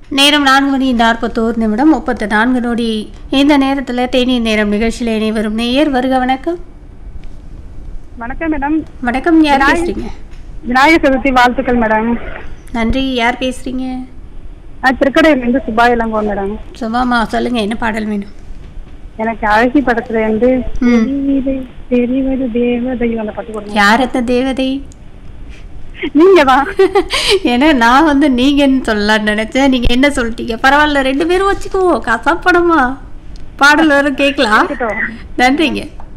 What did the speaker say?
நேரம் நான்கு மணி நாற்பத்தோரு நிமிடம் முப்பத்து நான்கு நொடி இந்த நேரத்தில் தேநீர் நேரம் நிகழ்ச்சியில் இணைவரும் நேயர் வருக வணக்கம் வணக்கம் மேடம் வணக்கம் யார் விநாயகர். பேசுறீங்க விநாயகர் சதுர்த்தி வாழ்த்துக்கள் மேடம் நன்றி யார் பேசுறீங்க நான் திருக்கடையிலேருந்து சுபா இளங்கோ மேடம் சுபாமா சொல்லுங்க என்ன பாடல் வேணும் எனக்கு அழகி படத்துல இருந்து ம். தெரிவது தெரிவது தேவதை அந்த பாட்டு கொடுங்க யார் அந்த தேவதை நீங்க தான் ஏன்னா நான் வந்து நீங்கன்னு சொல்லலாம்னு நினைச்சேன் நீங்க என்ன சொல்லிட்டீங்க பரவாயில்ல ரெண்டு பேரும் வச்சுக்குவோம் கசப்படமா பாடல் வரும் கேட்கலாம் நன்றிங்க